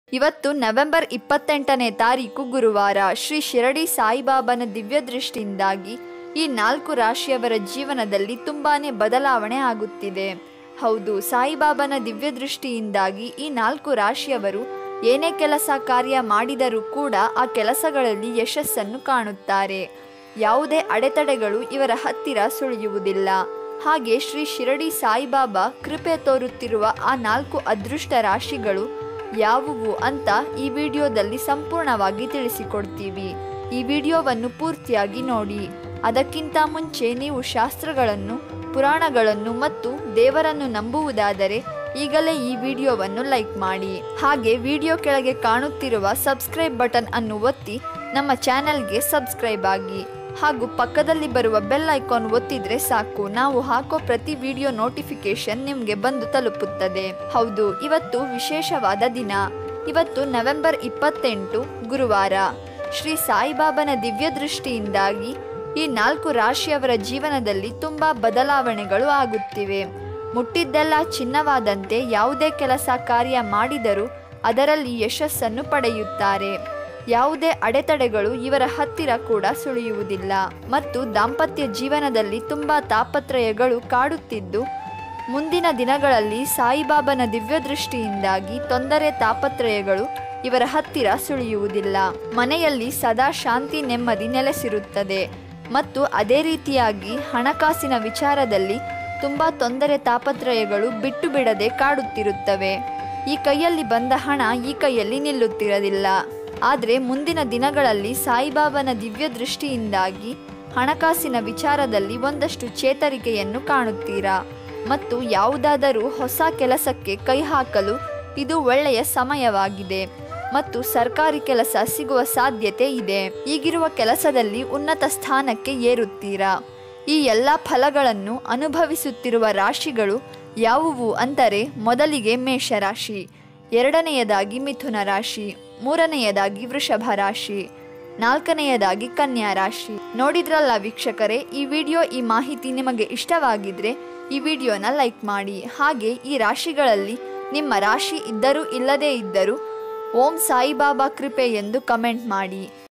ಇವತ್ತು ನವೆಂಬರ್ ಇಪ್ಪತ್ತೆಂಟನೇ ತಾರೀಕು ಗುರುವಾರ ಶ್ರೀ ಶಿರಡಿ ಸಾಯಿಬಾಬಾನ ದಿವ್ಯ ದೃಷ್ಟಿಯಿಂದಾಗಿ ಈ ನಾಲ್ಕು ರಾಶಿಯವರ ಜೀವನದಲ್ಲಿ ತುಂಬಾನೇ ಬದಲಾವಣೆ ಆಗುತ್ತಿದೆ ಹೌದು ಸಾಯಿಬಾಬಾನ ದಿವ್ಯ ದೃಷ್ಟಿಯಿಂದಾಗಿ ಈ ನಾಲ್ಕು ರಾಶಿಯವರು ಏನೇ ಕೆಲಸ ಕಾರ್ಯ ಮಾಡಿದರೂ ಕೂಡ ಆ ಕೆಲಸಗಳಲ್ಲಿ ಯಶಸ್ಸನ್ನು ಕಾಣುತ್ತಾರೆ ಯಾವುದೇ ಅಡೆತಡೆಗಳು ಇವರ ಹತ್ತಿರ ಸುಳಿಯುವುದಿಲ್ಲ ಹಾಗೆ ಶ್ರೀ ಶಿರಡಿ ಸಾಯಿಬಾಬಾ ಕೃಪೆ ತೋರುತ್ತಿರುವ ಆ ನಾಲ್ಕು ಅದೃಷ್ಟ ರಾಶಿಗಳು ಯಾವುವು ಅಂತ ಈ ವಿಡಿಯೋದಲ್ಲಿ ಸಂಪೂರ್ಣವಾಗಿ ತಿಳಿಸಿಕೊಡ್ತೀವಿ ಈ ವಿಡಿಯೋವನ್ನು ಪೂರ್ತಿಯಾಗಿ ನೋಡಿ ಅದಕ್ಕಿಂತ ಮುಂಚೆ ನೀವು ಶಾಸ್ತ್ರಗಳನ್ನು ಪುರಾಣಗಳನ್ನು ಮತ್ತು ದೇವರನ್ನು ನಂಬುವುದಾದರೆ ಈಗಲೇ ಈ ವಿಡಿಯೋವನ್ನು ಲೈಕ್ ಮಾಡಿ ಹಾಗೆ ವಿಡಿಯೋ ಕೆಳಗೆ ಕಾಣುತ್ತಿರುವ ಸಬ್ಸ್ಕ್ರೈಬ್ ಬಟನ್ ಅನ್ನು ಒತ್ತಿ ನಮ್ಮ ಚಾನೆಲ್ಗೆ ಸಬ್ಸ್ಕ್ರೈಬ್ ಆಗಿ ಹಾಗೂ ಪಕ್ಕದಲ್ಲಿ ಬರುವ ಬೆಲ್ ಐಕಾನ್ ಒತ್ತಿದ್ರೆ ಸಾಕು ನಾವು ಹಾಕೋ ಪ್ರತಿ ವಿಡಿಯೋ ನೋಟಿಫಿಕೇಶನ್ ನಿಮಗೆ ಬಂದು ತಲುಪುತ್ತದೆ ಹೌದು ಇವತ್ತು ವಿಶೇಷವಾದ ದಿನ ಇವತ್ತು ನವೆಂಬರ್ ಇಪ್ಪತ್ತೆಂಟು ಗುರುವಾರ ಶ್ರೀ ಸಾಯಿಬಾಬನ ದಿವ್ಯ ದೃಷ್ಟಿಯಿಂದಾಗಿ ಈ ನಾಲ್ಕು ರಾಶಿಯವರ ಜೀವನದಲ್ಲಿ ತುಂಬಾ ಬದಲಾವಣೆಗಳು ಆಗುತ್ತಿವೆ ಮುಟ್ಟಿದ್ದೆಲ್ಲ ಚಿನ್ನವಾದಂತೆ ಯಾವುದೇ ಕೆಲಸ ಕಾರ್ಯ ಮಾಡಿದರೂ ಅದರಲ್ಲಿ ಯಶಸ್ಸನ್ನು ಪಡೆಯುತ್ತಾರೆ ಯಾವುದೇ ಅಡೆತಡೆಗಳು ಇವರ ಹತ್ತಿರ ಕೂಡ ಸುಳಿಯುವುದಿಲ್ಲ ಮತ್ತು ದಾಂಪತ್ಯ ಜೀವನದಲ್ಲಿ ತುಂಬ ತಾಪತ್ರಯಗಳು ಕಾಡುತ್ತಿದ್ದು ಮುಂದಿನ ದಿನಗಳಲ್ಲಿ ಸಾಯಿಬಾಬನ ದಿವ್ಯ ದೃಷ್ಟಿಯಿಂದಾಗಿ ತೊಂದರೆ ತಾಪತ್ರಯಗಳು ಇವರ ಹತ್ತಿರ ಸುಳಿಯುವುದಿಲ್ಲ ಮನೆಯಲ್ಲಿ ಸದಾ ಶಾಂತಿ ನೆಮ್ಮದಿ ನೆಲೆಸಿರುತ್ತದೆ ಮತ್ತು ಅದೇ ರೀತಿಯಾಗಿ ಹಣಕಾಸಿನ ವಿಚಾರದಲ್ಲಿ ತುಂಬ ತೊಂದರೆ ತಾಪತ್ರಯಗಳು ಬಿಟ್ಟು ಬಿಡದೆ ಕಾಡುತ್ತಿರುತ್ತವೆ ಈ ಕೈಯಲ್ಲಿ ಬಂದ ಹಣ ಈ ಕೈಯಲ್ಲಿ ನಿಲ್ಲುತ್ತಿರಲಿಲ್ಲ ಆದರೆ ಮುಂದಿನ ದಿನಗಳಲ್ಲಿ ಸಾಯಿಬಾಬನ ದಿವ್ಯ ದೃಷ್ಟಿಯಿಂದಾಗಿ ಹಣಕಾಸಿನ ವಿಚಾರದಲ್ಲಿ ಒಂದಷ್ಟು ಚೇತರಿಕೆಯನ್ನು ಕಾಣುತ್ತೀರಾ ಮತ್ತು ಯಾವುದಾದರೂ ಹೊಸ ಕೆಲಸಕ್ಕೆ ಕೈ ಹಾಕಲು ಇದು ಒಳ್ಳೆಯ ಸಮಯವಾಗಿದೆ ಮತ್ತು ಸರ್ಕಾರಿ ಕೆಲಸ ಸಿಗುವ ಸಾಧ್ಯತೆ ಇದೆ ಈಗಿರುವ ಕೆಲಸದಲ್ಲಿ ಉನ್ನತ ಸ್ಥಾನಕ್ಕೆ ಏರುತ್ತೀರಾ ಈ ಎಲ್ಲ ಫಲಗಳನ್ನು ಅನುಭವಿಸುತ್ತಿರುವ ರಾಶಿಗಳು ಯಾವುವು ಅಂದರೆ ಮೊದಲಿಗೆ ಮೇಷರಾಶಿ ಎರಡನೆಯದಾಗಿ ಮಿಥುನ ರಾಶಿ ಮೂರನೆಯದಾಗಿ ವೃಷಭ ರಾಶಿ ನಾಲ್ಕನೆಯದಾಗಿ ಕನ್ಯಾ ರಾಶಿ ನೋಡಿದ್ರಲ್ಲ ವೀಕ್ಷಕರೇ ಈ ವಿಡಿಯೋ ಈ ಮಾಹಿತಿ ನಿಮಗೆ ಇಷ್ಟವಾಗಿದ್ರೆ ಈ ವಿಡಿಯೋನ ಲೈಕ್ ಮಾಡಿ ಹಾಗೆ ಈ ರಾಶಿಗಳಲ್ಲಿ ನಿಮ್ಮ ರಾಶಿ ಇದ್ದರೂ ಇಲ್ಲದೇ ಇದ್ದರೂ ಓಂ ಸಾಯಿಬಾಬಾ ಕೃಪೆ ಎಂದು ಕಮೆಂಟ್ ಮಾಡಿ